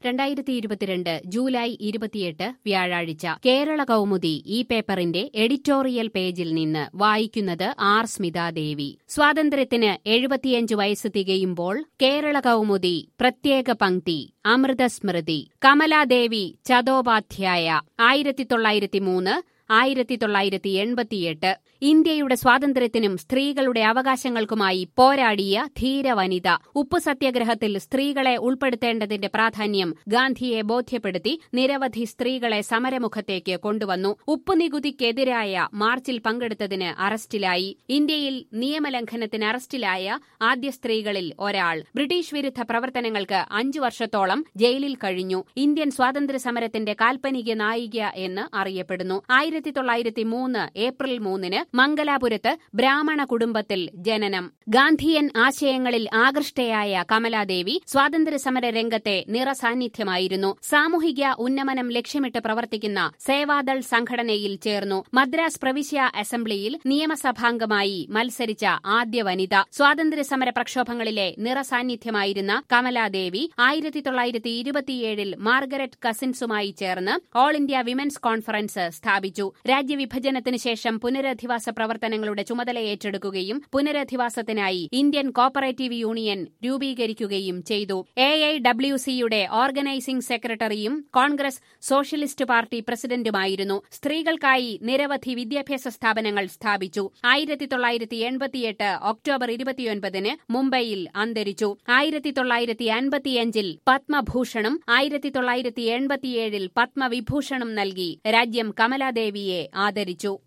രണ്ടായിരത്തി ഇരുപത്തിരണ്ട് ജൂലൈ ഇരുപത്തിയെട്ട് വ്യാഴാഴ്ച കേരള കൗമുദി ഈ പേപ്പറിന്റെ എഡിറ്റോറിയൽ പേജിൽ നിന്ന് വായിക്കുന്നത് ആർ സ്മിതാദേവി സ്വാതന്ത്ര്യത്തിന് എഴുപത്തിയഞ്ച് വയസ്സ് തികയുമ്പോൾ കേരള കൗമുദി പ്രത്യേക പങ്ക്തി അമൃതസ്മൃതി കമലാദേവി ചതോപാധ്യായ ആയിരത്തി തൊള്ളായിരത്തി മൂന്ന് ആയിരത്തി തൊള്ളായിരത്തി എൺപത്തിയെട്ട് ഇന്ത്യയുടെ സ്വാതന്ത്ര്യത്തിനും സ്ത്രീകളുടെ അവകാശങ്ങൾക്കുമായി പോരാടിയ ധീര വനിത ഉപ്പു സത്യാഗ്രഹത്തിൽ സ്ത്രീകളെ ഉൾപ്പെടുത്തേണ്ടതിന്റെ പ്രാധാന്യം ഗാന്ധിയെ ബോധ്യപ്പെടുത്തി നിരവധി സ്ത്രീകളെ സമരമുഖത്തേക്ക് കൊണ്ടുവന്നു ഉപ്പു നികുതിക്കെതിരായ മാർച്ചിൽ പങ്കെടുത്തതിന് അറസ്റ്റിലായി ഇന്ത്യയിൽ നിയമലംഘനത്തിന് അറസ്റ്റിലായ ആദ്യ സ്ത്രീകളിൽ ഒരാൾ ബ്രിട്ടീഷ് വിരുദ്ധ പ്രവർത്തനങ്ങൾക്ക് അഞ്ചു വർഷത്തോളം ജയിലിൽ കഴിഞ്ഞു ഇന്ത്യൻ സ്വാതന്ത്ര്യ സമരത്തിന്റെ കാൽപ്പനിക നായിക എന്ന് അറിയപ്പെടുന്നു ആയിരത്തി തൊള്ളായിരത്തി മൂന്ന് ഏപ്രിൽ മൂന്നിന് മംഗലാപുരത്ത് ബ്രാഹ്മണ കുടുംബത്തിൽ ജനനം ഗാന്ധിയൻ ആശയങ്ങളിൽ ആകൃഷ്ടയായ കമലാദേവി സ്വാതന്ത്ര്യ സമര രംഗത്തെ നിറസാന്നിധ്യമായിരുന്നു സാമൂഹിക ഉന്നമനം ലക്ഷ്യമിട്ട് പ്രവർത്തിക്കുന്ന സേവാദൾ സംഘടനയിൽ ചേർന്നു മദ്രാസ് പ്രവിശ്യ അസംബ്ലിയിൽ നിയമസഭാംഗമായി മത്സരിച്ച ആദ്യ വനിത സ്വാതന്ത്ര്യ സമര പ്രക്ഷോഭങ്ങളിലെ നിറസാന്നിധ്യമായിരുന്ന കമലാദേവി ആയിരത്തി തൊള്ളായിരത്തി ഇരുപത്തിയേഴിൽ മാർഗരറ്റ് കസിൻസുമായി ചേർന്ന് ഓൾ ഇന്ത്യ വിമൻസ് കോൺഫറൻസ് സ്ഥാപിച്ചു രാജ്യവിഭജനത്തിന് ശേഷം പുനരധിവാസ പ്രവർത്തനങ്ങളുടെ ചുമതല ഏറ്റെടുക്കുകയും പുനരധിവാസത്തിനായി ഇന്ത്യൻ കോപ്പറേറ്റീവ് യൂണിയൻ രൂപീകരിക്കുകയും ചെയ്തു എ ഐ ഡബ്ല്യു സിയുടെ ഓർഗനൈസിംഗ് സെക്രട്ടറിയും കോൺഗ്രസ് സോഷ്യലിസ്റ്റ് പാർട്ടി പ്രസിഡന്റുമായിരുന്നു സ്ത്രീകൾക്കായി നിരവധി വിദ്യാഭ്യാസ സ്ഥാപനങ്ങൾ സ്ഥാപിച്ചു ആയിരത്തി തൊള്ളായിരത്തി എൺപത്തിയെട്ട് ഒക്ടോബർ ഇരുപത്തിയൊൻപതിന് മുംബൈയിൽ അന്തരിച്ചു ആയിരത്തി തൊള്ളായിരത്തി അൻപത്തിയഞ്ചിൽ പത്മഭൂഷണും ആയിരത്തി തൊള്ളായിരത്തി എൺപത്തിയേഴിൽ പത്മവിഭൂഷണും നൽകി രാജ്യം കമലാദേവിയെ ആദരിച്ചു